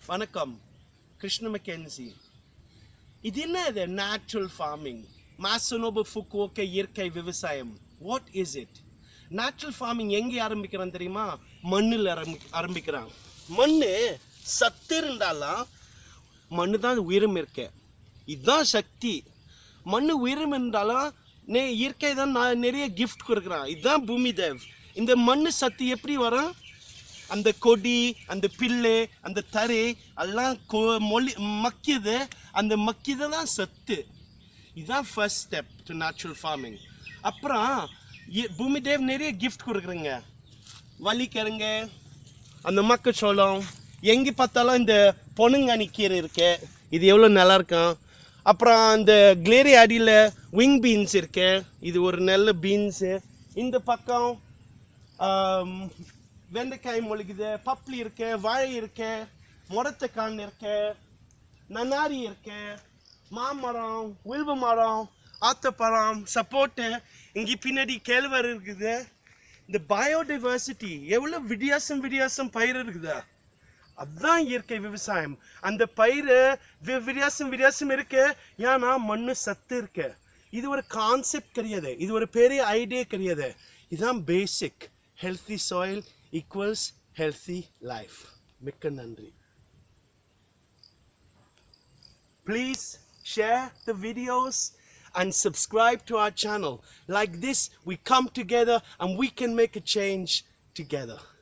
வணக்கம் கிருஷ்ண மெக்கன்சி இது என்ன இது நேச்சுரல் ஃபார்மிங் மாசனோபு ஃபுக்குவோக்க இயற்கை விவசாயம் what is it natural farming எங்கே ஆரம்பிக்கிறான் தெரியுமா மண்ணில் ஆரம்பி ஆரம்பிக்கிறான் மண் சத்து இருந்தாலும் மண்ணு தான் உயிரும் இருக்கு இதுதான் சக்தி மண்ணு உயிரும் இருந்தாலும் நே இயற்கை தான் நான் நிறைய கிஃப்ட் கொடுக்குறான் இதுதான் பூமி தேவ் இந்த மண்ணு சத்து எப்படி வரும் அந்த கொடி அந்த பில்லு அந்த தரை அதெல்லாம் கொ- மொழி மக்கியது அந்த மக்கியது தான் சத்து இதுதான் first step to natural farming அப்புறம் இ- பூமி தேவ் நிறைய கிஃப்ட் கொடுக்குறேங்க வலிக்கிறங்க அந்த மக்காச்சோளம் எங்கே பார்த்தாலும் இந்த பொனுங்கானி கீரை இருக்கு இது எவ்வளோ நல்லா இருக்கும் அப்புறம் அந்த கிளேரி அடியில் விங் பீன்ஸ் இருக்கு இது ஒரு நல்ல பீன்ஸு இந்த பக்கம் ஆம், வெண்டைக்காய் முளைக்குது பப்ளி இருக்கு வாழை இருக்கு முடத்தக்கான் இருக்கு நன்னாரி இருக்கு மாமரம் வில்வ மரம் ஆத்தப்பழம் சப்போட்டு இங்கே பின்னாடி கேழ்வரகு இருக்குது இந்த பயோடைவர்சிட்டி எவ்வளோ வித்தியாசம் வித்தியாசம் பயிர் இருக்குதா அதுதான் இயற்கை விவசாயம் அந்த பயிர் வி- வித்தியாசம் வித்தியாசம் இருக்கு ஏன்னா மண்ணு சத்து இருக்கு இது ஒரு கான்செப்ட் கிடையாது இது ஒரு பெரிய ஐடியா கிடையாது இதுதான் basic healthy soil equals healthy life மிக்க நன்றி Please share the videos and subscribe to our channel. Like this, we come together and we can make a change together.